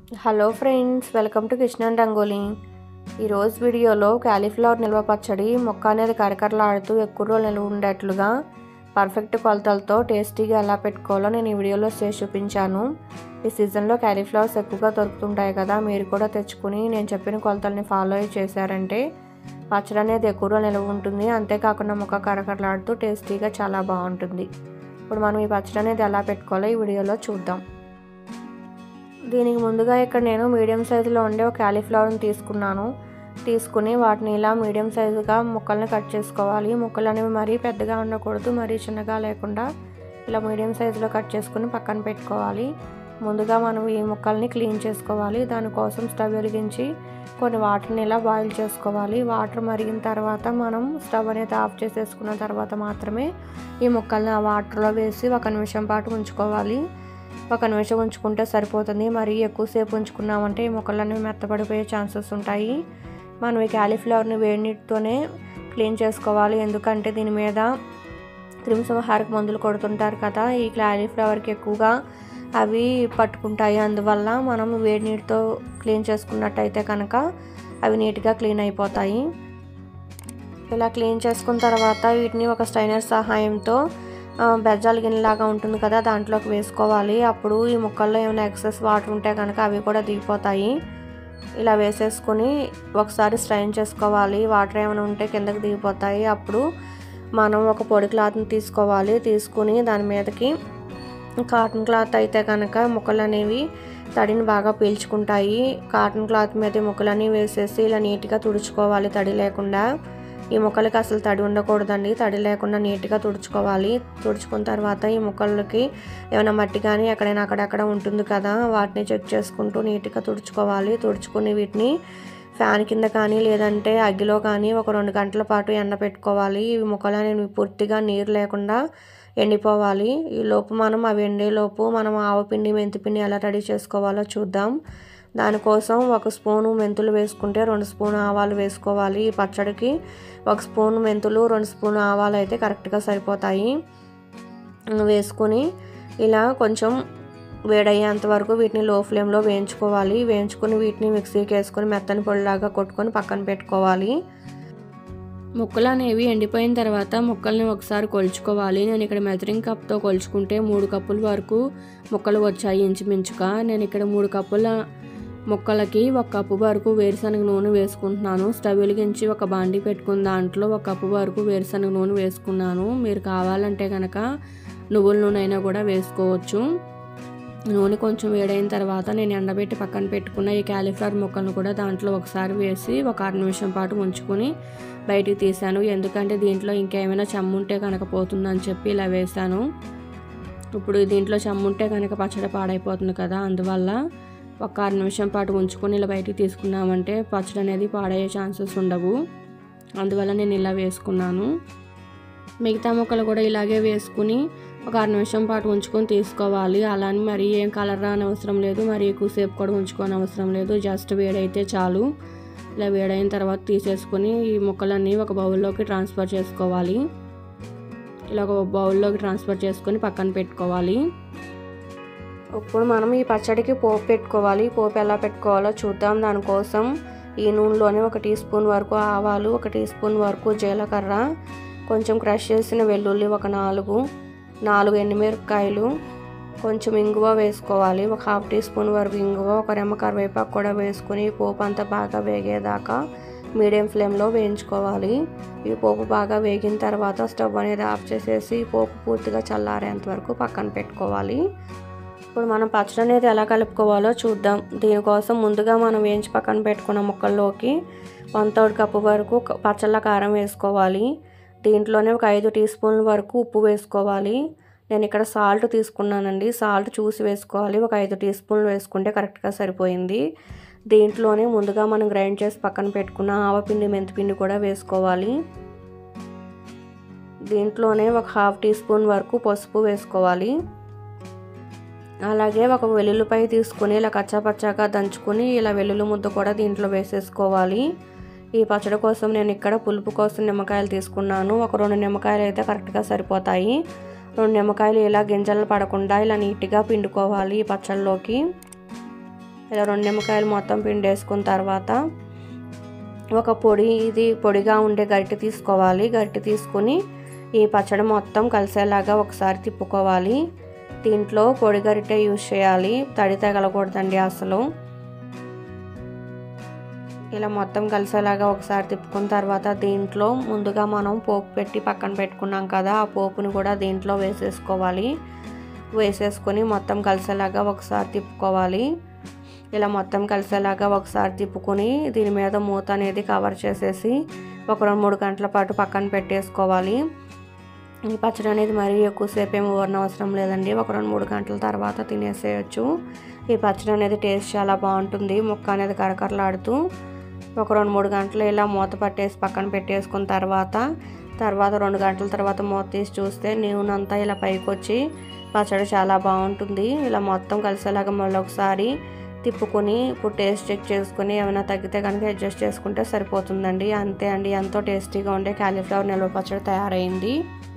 hello friends welcome to Krishnan rangoli ఈరోజు వీడియోలో cauliflower నిల్వ పచ్చడి మొక్క అనేది కరకరలాడుతూ ఎక్కువ రోజులు నిల్వ ఉండేట్లుగా పర్ఫెక్ట్ కొలతలతో టేస్టీగా ఎలా పెట్టుకోవాలో నేను ఈ వీడియోలో చేసి చూపించాను ఈ సీజన్లో క్యాలీఫ్లవర్స్ ఎక్కువగా దొరుకుతుంటాయి కదా మీరు కూడా తెచ్చుకుని నేను చెప్పిన కొలతల్ని ఫాలో అయ్యి చేశారంటే పచ్చడి అనేది ఎక్కువ రోజులు నిల్వ ఉంటుంది అంతేకాకుండా మొక్క కరకరలాడుతూ టేస్టీగా చాలా బాగుంటుంది ఇప్పుడు మనం ఈ పచ్చడి అనేది ఎలా పెట్టుకోవాలో ఈ వీడియోలో చూద్దాం దీనికి ముందుగా ఇక్కడ నేను మీడియం సైజులో ఉండే ఒక క్యాలీఫ్లవర్ని తీసుకున్నాను తీసుకుని వాటిని ఇలా మీడియం సైజుగా ముక్కల్ని కట్ చేసుకోవాలి ముక్కలు అనేవి మరీ పెద్దగా ఉండకూడదు మరీ చిన్నగా లేకుండా ఇలా మీడియం సైజులో కట్ చేసుకుని పక్కన పెట్టుకోవాలి ముందుగా మనం ఈ ముక్కల్ని క్లీన్ చేసుకోవాలి దానికోసం స్టవ్ వెలిగించి కొన్ని వాటర్ని ఇలా బాయిల్ చేసుకోవాలి వాటర్ మరిగిన తర్వాత మనం స్టవ్ అనేది ఆఫ్ చేసేసుకున్న తర్వాత మాత్రమే ఈ ముక్కల్ని ఆ వాటర్లో వేసి ఒక నిమిషం పాటు ఉంచుకోవాలి ఒక నిమిషం ఉంచుకుంటే సరిపోతుంది మరీ ఎక్కువసేపు ఉంచుకున్నామంటే ఈ ముక్కలన్నీ మెత్తపడిపోయే ఛాన్సెస్ ఉంటాయి మనం ఈ క్యాలీఫ్లవర్ని వేడి నీటితోనే క్లీన్ చేసుకోవాలి ఎందుకంటే దీని మీద క్రిమిసంహారక మందులు కొడుతుంటారు కదా ఈ క్యాలీఫ్లవర్కి ఎక్కువగా అవి పట్టుకుంటాయి అందువల్ల మనం వేడి నీటితో క్లీన్ చేసుకున్నట్టయితే కనుక అవి నీట్గా క్లీన్ అయిపోతాయి ఇలా క్లీన్ చేసుకున్న తర్వాత వీటిని ఒక స్టైనర్ సహాయంతో బెజ్జాల గిన్నెలాగా ఉంటుంది కదా దాంట్లోకి వేసుకోవాలి అప్పుడు ఈ ముక్కల్లో ఏమైనా ఎక్సెస్ వాటర్ ఉంటే కనుక అవి కూడా దిగిపోతాయి ఇలా వేసేసుకొని ఒకసారి స్ట్రైన్ చేసుకోవాలి వాటర్ ఏమైనా ఉంటే కిందకి దిగిపోతాయి అప్పుడు మనం ఒక పొడి క్లాత్ని తీసుకోవాలి తీసుకుని దాని మీదకి కాటన్ క్లాత్ అయితే కనుక ముక్కలు అనేవి తడిని బాగా పీల్చుకుంటాయి కాటన్ క్లాత్ మీద ముక్కలన్నీ వేసేసి ఇలా నీట్గా తుడుచుకోవాలి తడి లేకుండా ఈ ముక్కలకి అసలు తడి ఉండకూడదండి తడి లేకుండా నీట్గా తుడుచుకోవాలి తుడుచుకున్న తర్వాత ఈ ముక్కలకి ఏమైనా మట్టి కానీ ఎక్కడైనా అక్కడక్కడ ఉంటుంది కదా వాటిని చెక్ చేసుకుంటూ నీట్గా తుడుచుకోవాలి తుడుచుకుని వీటిని ఫ్యాన్ కింద కానీ లేదంటే అగ్గిలో కానీ ఒక రెండు గంటల పాటు ఎండ పెట్టుకోవాలి ఇవి ముక్కలు అనేవి పూర్తిగా నీరు లేకుండా ఎండిపోవాలి ఈ లోపు మనం అవి ఎండేలోపు మనం ఆవపిండి మెంతిపిండి ఎలా రెడీ చేసుకోవాలో చూద్దాం దానికోసం ఒక స్పూను మెంతులు వేసుకుంటే రెండు స్పూన్ ఆవాలు వేసుకోవాలి ఈ పచ్చడికి ఒక స్పూన్ మెంతులు రెండు స్పూన్ ఆవాలు అయితే కరెక్ట్గా సరిపోతాయి వేసుకుని ఇలా కొంచెం వేడయ్యేంత వరకు వీటిని లో ఫ్లేమ్లో వేయించుకోవాలి వేయించుకొని వీటిని మిక్సీకి వేసుకొని మెత్తని పొడిలాగా కొట్టుకొని పక్కన పెట్టుకోవాలి ముక్కలు అనేవి ఎండిపోయిన తర్వాత ముక్కల్ని ఒకసారి కొలుచుకోవాలి నేను ఇక్కడ మెజరింగ్ కప్తో కొలుచుకుంటే మూడు కప్పుల వరకు ముక్కలు వచ్చాయి ఇంచుమించుగా నేను ఇక్కడ మూడు కప్పుల ముక్కలకి ఒక కప్పు వరకు వేరుశనగ నూనె వేసుకుంటున్నాను స్టవ్ వెలిగించి ఒక బాండి పెట్టుకున్న దాంట్లో ఒక కప్పు వరకు వేరుశనగ నూనె వేసుకున్నాను మీరు కావాలంటే కనుక నువ్వుల నూనె అయినా కూడా వేసుకోవచ్చు నూనె కొంచెం వేడైన తర్వాత నేను ఎండబెట్టి పక్కన పెట్టుకున్న ఈ క్యాలీఫ్లవర్ ముక్కలను కూడా దాంట్లో ఒకసారి వేసి ఒక అర నిమిషం పాటు ఉంచుకొని బయటికి తీసాను ఎందుకంటే దీంట్లో ఇంకేమైనా చెమ్ముంటే కనుక పోతుందని చెప్పి ఇలా వేసాను ఇప్పుడు దీంట్లో చెమ్ముంటే కనుక పచ్చడి పాడైపోతుంది కదా అందువల్ల ఒక అర నిమిషం పాటు ఉంచుకొని ఇలా బయటికి తీసుకున్నామంటే పచ్చడి అనేది పాడయ్యే ఛాన్సెస్ ఉండవు అందువల్ల నేను ఇలా వేసుకున్నాను మిగతా ముక్కలు కూడా ఇలాగే వేసుకుని ఒక అర నిమిషం పాటు ఉంచుకొని తీసుకోవాలి అలానే మరీ ఏం కలర్ రాని అవసరం లేదు మరి ఎక్కువసేపు కూడా ఉంచుకోని అవసరం లేదు జస్ట్ వేడైతే చాలు ఇలా వేడైన తర్వాత తీసేసుకొని ఈ ముక్కలన్నీ ఒక బౌల్లోకి ట్రాన్స్ఫర్ చేసుకోవాలి ఇలా ఒక బౌల్లోకి ట్రాన్స్ఫర్ చేసుకొని పక్కన పెట్టుకోవాలి ఇప్పుడు మనం ఈ పచ్చడికి పోపు పెట్టుకోవాలి పోపు ఎలా పెట్టుకోవాలో చూద్దాం దానికోసం ఈ నూనెలోనే ఒక టీ స్పూన్ వరకు ఆవాలు ఒక టీ స్పూన్ వరకు జీలకర్ర కొంచెం క్రష్ చేసిన వెల్లుల్లి ఒక నాలుగు నాలుగు ఎండుమిరపకాయలు కొంచెం ఇంగువ వేసుకోవాలి ఒక హాఫ్ టీ స్పూన్ వరకు ఇంగువ ఒక రెమ్మ కరివేపాకు కూడా వేసుకుని పోపు అంతా బాగా వేగేదాకా మీడియం ఫ్లేమ్లో వేయించుకోవాలి ఈ పోపు బాగా వేగిన తర్వాత స్టవ్ అనేది ఆఫ్ చేసేసి పోపు పూర్తిగా చల్లారేంత వరకు పక్కన పెట్టుకోవాలి ఇప్పుడు మనం పచ్చడి అనేది ఎలా కలుపుకోవాలో చూద్దాం దీనికోసం ముందుగా మనం వేయించి పక్కన పెట్టుకున్న ముక్కల్లోకి వన్ థర్డ్ కప్పు వరకు పచ్చళ్ళ కారం వేసుకోవాలి దీంట్లోనే ఒక ఐదు టీ స్పూన్ల వరకు ఉప్పు వేసుకోవాలి నేను ఇక్కడ సాల్ట్ తీసుకున్నానండి సాల్ట్ చూసి వేసుకోవాలి ఒక ఐదు టీ స్పూన్లు వేసుకుంటే కరెక్ట్గా సరిపోయింది దీంట్లోనే ముందుగా మనం గ్రైండ్ చేసి పక్కన పెట్టుకున్న ఆవపిండి మెంతిపిండి కూడా వేసుకోవాలి దీంట్లోనే ఒక హాఫ్ టీ స్పూన్ వరకు పసుపు వేసుకోవాలి అలాగే ఒక వెల్లుల్లిపై తీసుకుని ఇలా కచ్చాపచ్చాగా దంచుకొని ఇలా వెల్లుల్లి ముద్ద కూడా దీంట్లో వేసేసుకోవాలి ఈ పచ్చడి కోసం నేను ఇక్కడ పులుపు కోసం నిమ్మకాయలు తీసుకున్నాను ఒక రెండు నిమ్మకాయలు అయితే కరెక్ట్గా సరిపోతాయి రెండు నిమ్మకాయలు ఇలా గింజలు పడకుండా ఇలా నీట్గా పిండుకోవాలి ఈ పచ్చళ్ళలోకి ఇలా రెండు నిమ్మకాయలు మొత్తం పిండేసుకున్న తర్వాత ఒక పొడి ఇది పొడిగా ఉండే గరిటె తీసుకోవాలి గరిటె తీసుకుని ఈ పచ్చడి మొత్తం కలిసేలాగా ఒకసారి తిప్పుకోవాలి దీంట్లో పొడి గరిటె యూజ్ చేయాలి తడి తగలకూడదండి అసలు ఇలా మొత్తం కలిసేలాగా ఒకసారి తిప్పుకున్న తర్వాత దీంట్లో ముందుగా మనం పోపు పెట్టి పక్కన పెట్టుకున్నాం కదా ఆ పోపుని కూడా దీంట్లో వేసేసుకోవాలి వేసేసుకొని మొత్తం కలిసేలాగా ఒకసారి తిప్పుకోవాలి ఇలా మొత్తం కలిసేలాగా ఒకసారి తిప్పుకొని దీని మీద మూత అనేది కవర్ చేసేసి ఒక రెండు మూడు గంటల పాటు పక్కన పెట్టేసుకోవాలి ఈ పచ్చడి అనేది మరీ ఎక్కువసేపు ఏమి ఊరన అవసరం లేదండి ఒక రెండు మూడు గంటల తర్వాత తినేసేయచ్చు ఈ పచ్చడి అనేది టేస్ట్ చాలా బాగుంటుంది ముక్క అనేది కరకరలాడుతూ ఒక రెండు మూడు గంటలు ఇలా మూత పట్టేసి పక్కన పెట్టేసుకున్న తర్వాత తర్వాత రెండు గంటల తర్వాత మూత తీసి చూస్తే నూనెంతా ఇలా పైకి వచ్చి పచ్చడి చాలా బాగుంటుంది ఇలా మొత్తం కలిసేలాగా మళ్ళీ ఒకసారి తిప్పుకొని ఇప్పుడు టేస్ట్ చెక్ చేసుకొని ఏమైనా తగ్గితే కనుక అడ్జస్ట్ చేసుకుంటే సరిపోతుందండి అంతే అండి ఎంతో టేస్టీగా ఉండే క్యాలీఫ్లవర్ నిల్వ పచ్చడి తయారైంది